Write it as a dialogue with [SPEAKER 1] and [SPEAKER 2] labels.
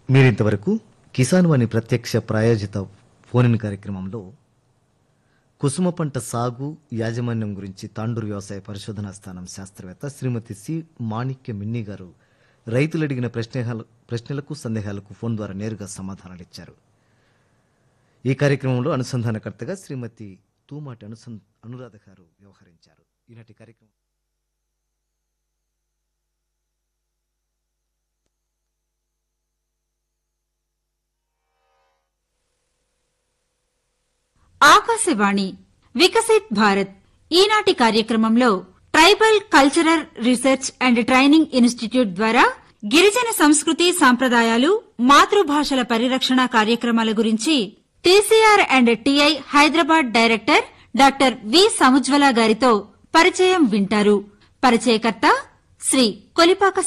[SPEAKER 1] మీరింతవరకు కిసాన్ వాణి ప్రత్యక్ష ప్రాయోజిత ఫోన్ కార్యక్రమంలో కుసుమ పంట సాగు యాజమాన్యం గురించి తాండూరు వ్యవసాయ పరిశోధనా స్థానం శాస్త్రవేత్త శ్రీమతి సి మాణిక్య మిన్ని గారు రైతులు అడిగిన ప్రశ్నల ప్రశ్నలకు సందేహాలకు ఫోన్ ద్వారా నేరుగా సమాధానాలు ఇచ్చారు ఈ కార్యక్రమంలో అనుసంధానకర్తగా శ్రీమతి తూమాటి అనుసం అనురాధ గారు వ్యవహరించారు ఈనాటి కార్యక్రమం
[SPEAKER 2] ఆకాశవాణి వికసిత్ భారత్ ఈనాటి కార్యక్రమంలో tribal cultural research and training institute ద్వారా గిరిజన సంస్కృతి సాంప్రదాయాలు మాతృభాషల పరిరక్షణ కార్యక్రమాల గురించి TCR and TI Hyderabad director doctor V Samujwala గారితో పరిచయం వింటారు పరిచయకర్త శ్రీ కొలిపాక